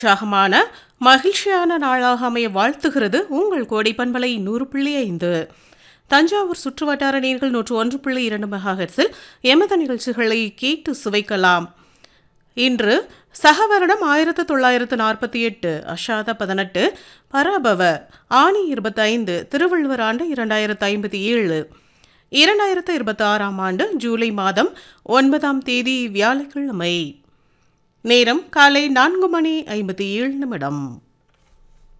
உற்சாகமான மகிழ்ச்சியான நாளாக அமைய வாழ்த்துகிறது உங்கள் கோடை பண்பலை நூறு புள்ளி ஐந்து தஞ்சாவூர் சுற்றுவட்டார நேர்கள் நூற்று ஒன்று புள்ளி இரண்டு மெகாஹெட்ஸில் எமது நிகழ்ச்சிகளை கேட்டு சுவைக்கலாம் இன்று சகவருடம் ஆயிரத்து தொள்ளாயிரத்து நாற்பத்தி எட்டு அஷாத பதினெட்டு பராபவ ஆணி இருபத்தைந்து திருவள்ளுவர் ஆண்டு இரண்டாயிரத்து ஐம்பத்தி ஏழு இரண்டாயிரத்து இருபத்தி ஆறாம் ஆண்டு ஜூலை மாதம் ஒன்பதாம் தேதி வியாழக்கிழமை நேரம் காலை நான்கு மணி ஐம்பத்தி ஏழு நிமிடம்